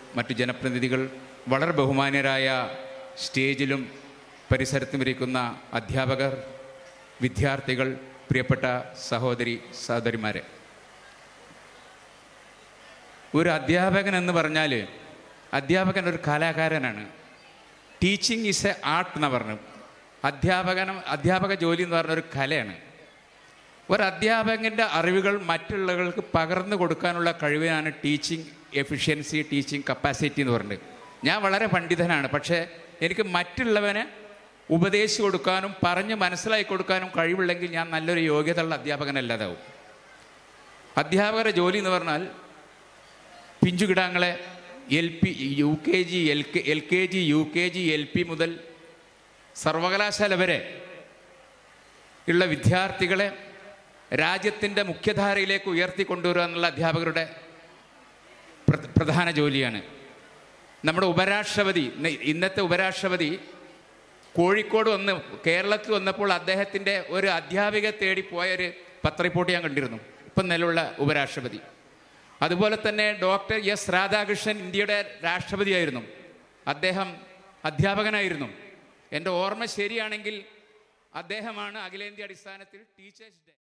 മറ്റു ജനപ്രതിനിധികൾ വളരെ ബഹുമാന്യരായ സ്റ്റേജിലും പരിസരത്തും ഇരിക്കുന്ന അധ്യാപകർ വിദ്യാർത്ഥികൾ പ്രിയപ്പെട്ട സഹോദരി സഹോദരിമാരെ ഒരു അധ്യാപകൻ എന്ന് പറഞ്ഞാൽ അധ്യാപകൻ ഒരു കലാകാരനാണ് ടീച്ചിങ് ഈസ് എ ആർട്ട് എന്ന് പറഞ്ഞു അധ്യാപകനം അധ്യാപക ജോലി എന്ന് പറഞ്ഞ ഒരു കലയാണ് ഒരു അധ്യാപകൻ്റെ അറിവുകൾ മറ്റുള്ളവർക്ക് പകർന്നു കൊടുക്കാനുള്ള കഴിവിനാണ് ടീച്ചിങ് എഫിഷ്യൻസി ടീച്ചിങ് കപ്പാസിറ്റി എന്ന് പറഞ്ഞത് ഞാൻ വളരെ പണ്ഡിതനാണ് പക്ഷേ എനിക്ക് മറ്റുള്ളവന് ഉപദേശിച്ചു കൊടുക്കാനും പറഞ്ഞ് മനസ്സിലാക്കി കൊടുക്കാനും കഴിവുള്ളെങ്കിൽ ഞാൻ നല്ലൊരു യോഗ്യതയുള്ള അധ്യാപകനല്ലാതാവും അധ്യാപകരുടെ ജോലി എന്ന് പറഞ്ഞാൽ പിഞ്ചുകിടാങ്ങളെ L P U K G L K L K G U K G L P മുതൽ സർവകലാശാല വരെ ഉള്ള വിദ്യാർത്ഥികളെ രാജ്യത്തിൻ്റെ മുഖ്യധാരയിലേക്ക് ഉയർത്തിക്കൊണ്ടുവരിക എന്നുള്ള അധ്യാപകരുടെ പ്ര- പ്രധാന ജോലിയാണ് നമ്മുടെ ഉപരാഷ്ട്രപതി ഇന്ന് ഇന്നത്തെ ഉപരാഷ്ട്രപതി കോഴിക്കോട് വന്ന് കേരളത്തിൽ വന്നപ്പോൾ അദ്ദേഹത്തിൻ്റെ ഒരു അധ്യാപിക തേടി പോയ ഒരു പത്രറിപ്പോർട്ട് ഞാൻ കണ്ടിരുന്നു ഇപ്പം നിലവിലുള്ള ഉപരാഷ്ട്രപതി അതുപോലെ തന്നെ ഡോക്ടർ എസ് രാധാകൃഷ്ണൻ ഇന്ത്യയുടെ രാഷ്ട്രപതിയായിരുന്നു അദ്ദേഹം അധ്യാപകനായിരുന്നു എൻ്റെ ഓർമ്മ ശരിയാണെങ്കിൽ അദ്ദേഹമാണ് അഖിലേന്ത്യാ അടിസ്ഥാനത്തിൽ ടീച്ചേഴ്സ് ഡേ